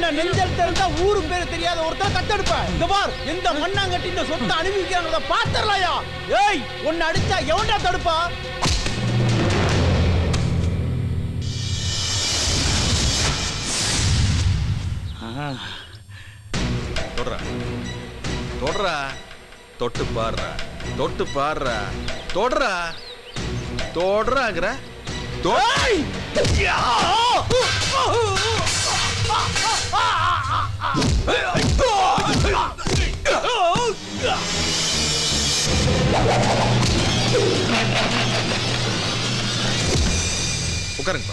என்ன நெஞ்சல் தெரிந்தா ஊரு பேரு தெரியாத ஒருத்தர் தத்தெடுப்ப இந்த பார் எந்த மண்ணாங்கட்டி இந்த சொத்தை அனுபவிக்கிறாங்க பாத்துடலாயா ஏய் உன்னை அடிச்சா எவன்டா தடுப்பா தொடுறா தொடுறா தொட்டு பாடுறா தொட்டு பாடுறா தொடுறா தொடுறாங்கிற தொ- ஏய்! யா! உட்காருங்கப்பா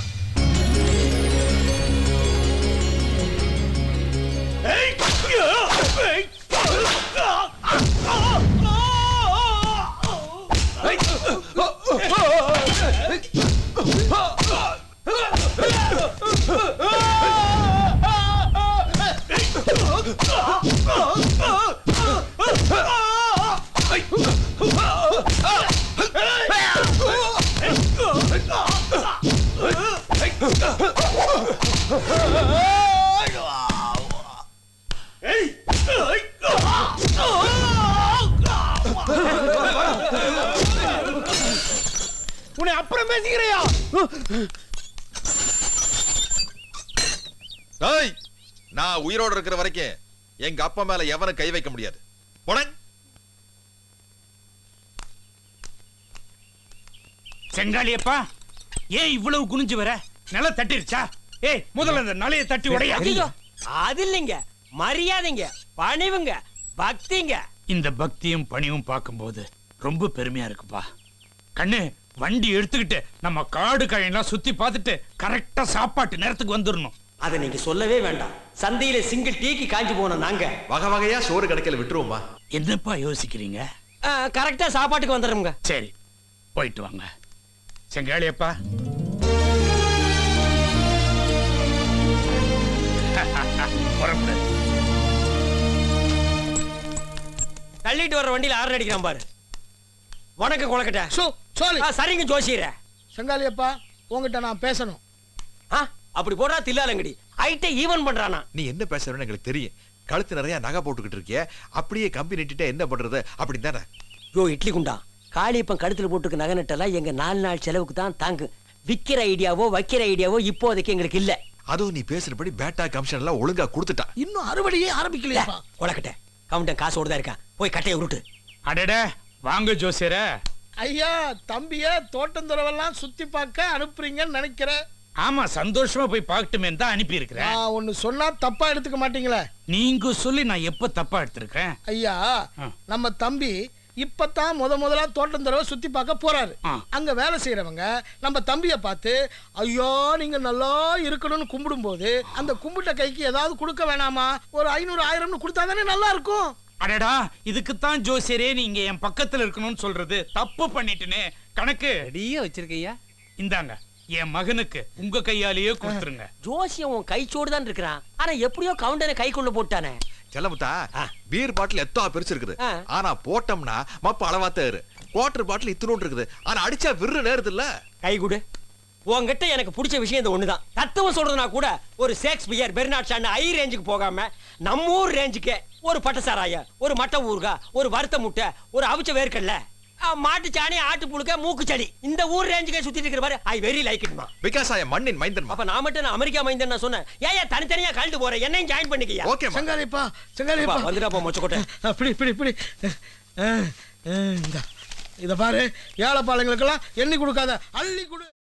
உன்னை அப்புறம் பேசிக்கிறியா ஏய் நான் உயிரோட இருக்கிற வரைக்கும் எங்க அப்பா மேல எவனும் கை வைக்க முடியாது போனேன் செங்காளியப்பா ஏன் இவ்வளவு குனிஞ்சு வர நில தட்டிருச்சா ஏய் முதல்ல அந்த நிலைய தட்டி உடையா ஐயோ அது இல்லைங்க மரியாதைங்க பணிவுங்க பக்திங்க இந்த பக்தியும் பணிவும் பார்க்கும்போது ரொம்ப பெருமையா இருக்குப்பா கண்ணு வண்டி எடுத்துக்கிட்டு நம்ம காடு காயெல்லாம் சுத்தி பார்த்துட்டு கரெக்டா சாப்பாட்டு நேரத்துக்கு வந்துடணும் அதை நீங்க சொல்லவே வேண்டாம் சந்தையில சிங்கிள் டீக்கு காஞ்சி போன நாங்க வகை வகையா சோறு கிடைக்கல விட்டுருவோமா என்னப்பா யோசிக்கிறீங்க கரெக்டா சாப்பாட்டுக்கு வந்துடுங்க சரி போயிட்டு வாங்க செங்காளியப்பா புறப்படு தள்ளிட்டு வர வண்டியில ஆறு அடிக்கிறான் பாரு வணக்கம் குளக்கட்ட சோ சாலி சரிங்க ஜோசியர செங்காலியப்பா உங்ககிட்ட நான் பேசணும் ஆ, அப்படி போடா தில்லாலங்கடி ஐட்டை ஈவன் பண்றானா நீ என்ன பேசுறன்னு எங்களுக்கு தெரியும் கழுத்து நிறைய நகை போட்டுக்கிட்டு இருக்கிய அப்படியே கம்பி நட்டிட்டே என்ன பண்றது அப்படி தானே யோ இட்லி குண்டா காளியப்பன் கழுத்துல போட்டுக்க நகை நட்டெல்லாம் எங்க நாலு நாள் செலவுக்கு தான் தாங்கு விக்கிற ஐடியாவோ வைக்கிற ஐடியாவோ இப்போதைக்கு எங்களுக்கு இல்ல அதுவும் நீ பேசுறபடி பேட்டா கமிஷன் எல்லாம் ஒழுங்கா கொடுத்துட்டா இன்னும் அறுவடையே ஆரம்பிக்கலையாப்பா குளக்கட்ட கவுண்டன் காசோடு தான் இருக்கான் போய் கட்டையை உருட்டு அடட வாங்க ஜோசியர ஐயா தம்பிய தோட்டந்துறவெல்லாம் சுத்தி பார்க்க அனுப்புறீங்கன்னு நினைக்கிறேன் ஆமா சந்தோஷமா போய் பார்க்கட்டுமே தான் அனுப்பி இருக்கிறேன் நான் ஒன்னு சொன்னா தப்பா எடுத்துக்க மாட்டீங்களே நீங்க சொல்லி நான் எப்ப தப்பா எடுத்திருக்கேன் ஐயா ஆ. நம்ம தம்பி இப்பதான் முத முதலா தோட்டம் தடவை சுத்தி பார்க்க போறாரு ஆ. அங்க வேலை செய்யறவங்க நம்ம தம்பிய பார்த்து ஐயோ நீங்க நல்லா இருக்கணும்னு கும்பிடும்போது அந்த கும்பிட்ட கைக்கு ஏதாவது கொடுக்க வேணாமா ஒரு ஐநூறு ஆயிரம்னு கொடுத்தாதானே நல்லா இருக்கும் அடடா இதுக்குத்தான் ஜோசியரே நீங்க என் பக்கத்துல இருக்கணும்னு சொல்றது தப்பு பண்ணிட்டுனே கணக்கு ரெடியா வச்சிருக்கையா இந்தாங்க என் மகனுக்கு உங்க கையாலேயே கொடுத்துருங்க ஜோசியம் உன் கைச்சோடு தான் இருக்கிறான் ஆனா எப்படியோ கவுண்டனை கைக்குள்ள போட்டானே செல்லமுத்தா ஆ. பீர் பாட்டில் எத்தோ பெருசு இருக்குது ஆ. ஆனா போட்டோம்னா மப்ப அளவாத்த இரு குவார்டர் பாட்டில் இத்தினோண்டு இருக்குது ஆனா அடிச்சா விரு நேருது இல்ல கை கொடு உன்கிட்ட எனக்கு பிடிச்ச விஷயம் இந்த ஒண்ணுதான் தத்துவம் சொல்றதுனா கூட ஒரு ஷேக்ஸ்பியர் பெர்னாட் ஷான் ஹை ரேஞ்சுக்கு போகாம நம்ம ஊர் ரேஞ்சுக்கு ஒரு பட்டசாராய ஒரு மட்ட ஊறுகா ஒரு வறுத்த முட்டை ஒரு அவிச்ச வேர்க்கல்ல மாட்டு சாணி ஆட்டு புழுக்க மூக்கு செடி இந்த ஊர் ரேஞ்சுக்கே சுத்திட்டு இருக்கிற மாதிரி ஐ வெரி லைக் இட்மா பிகாஸ் ஐ மண்ணின் மைந்தன் அப்ப நான் மட்டும் நான் அமெரிக்கா மைந்தன் நான் சொன்னேன் ஏன் தனித்தனியா கழண்டு போறேன் என்னையும் ஜாயின் பண்ணிக்கயா ஓகே செங்காலிப்பா செங்காலிப்பா வந்துடாப்பா மொச்சக்கோட்டை அப்படி இப்படி இப்படி அஹ், அஹ், இந்தா. இத பாரு ஏழைப்பாளைங்களுக்கெல்லாம் எண்ணி கொடுக்காத அள்ளி கொடு